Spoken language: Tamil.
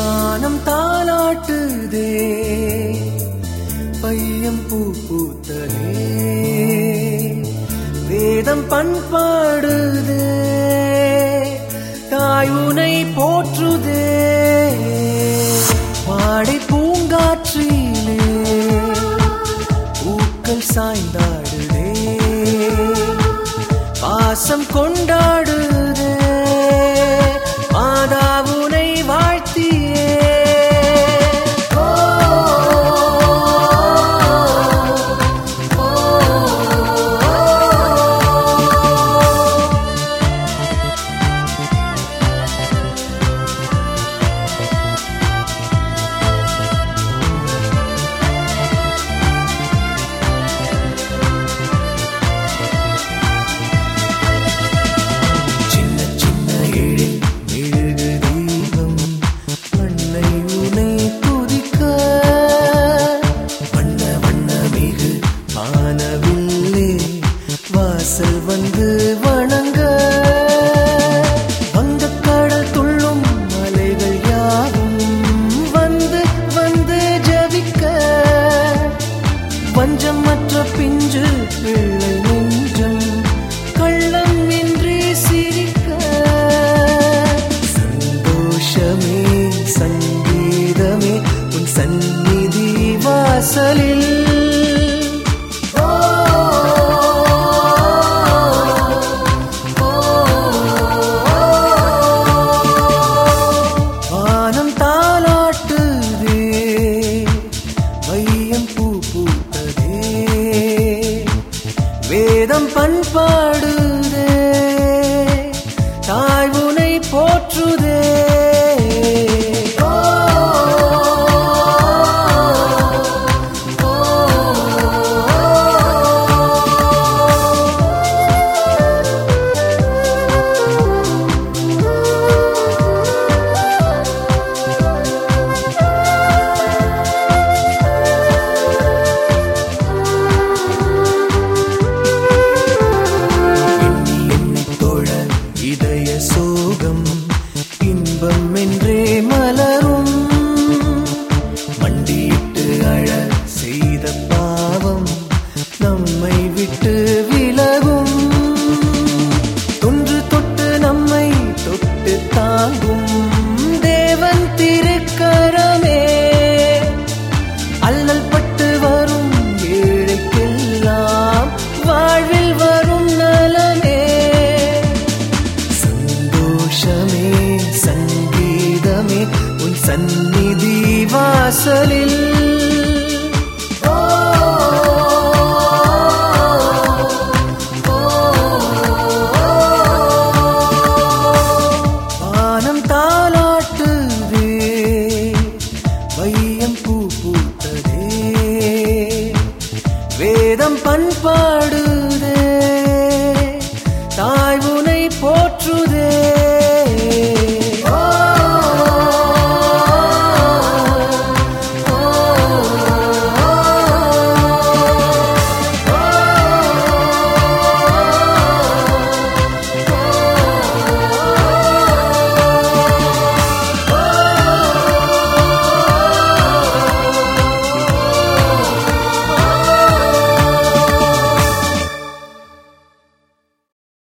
வானம் தாலாட்டுதே பையம் பூ பூத்ததே வேதம் பண்பாடுதே தாய் உனை போற்றுதே பாடை பூங்காற்றிலே பூக்கள் சாய்ந்தாடுதே பாசம் கொண்டாடுதே மாதாவுனை வாழ்த்தியே ஓ, சின்ன சின்ன எழில் மெழுகு தீபம் அன்னை உனை துதிக்க வண்ண வண்ண மிகு வானவில்லே வாசல் வந்து வணங்க வங்கக்கடல் துள்ளும் மலைகள் யாவும் வந்து வந்து ஜபிக்க வஞ்சமற்ற பிஞ்சு பிள்ளை நெஞ்சம் கள்ளம் இன்றி சிரிக்க சந்தோஷமே சங்கீதமே உன் சந்நிதி வாசலில் ஓ, வானம் தாலாட்டுதே வையம் பூ பூத்ததே வேதம் பண்பாடுதே தாய் உனை போற்றுதே ஓ, எண்ணி எண்ணி தொழ இதய சோகம் இன்பம் என்றே மலரும் மண்டியிட்டு அழ செய்த பாவம் நம்மை விட்டு விலகும் தொன்று தொட்டு நம்மை தொட்டு தாங்கும் தேவன் திருக்கரமே அல்லல் பட்டு வரும் ஏழைக்கெல்லாம் வாழ்வில் வரும் நலமே சந்தோஷமே சங்கீதமே உன் சந்நிதி வாசலில்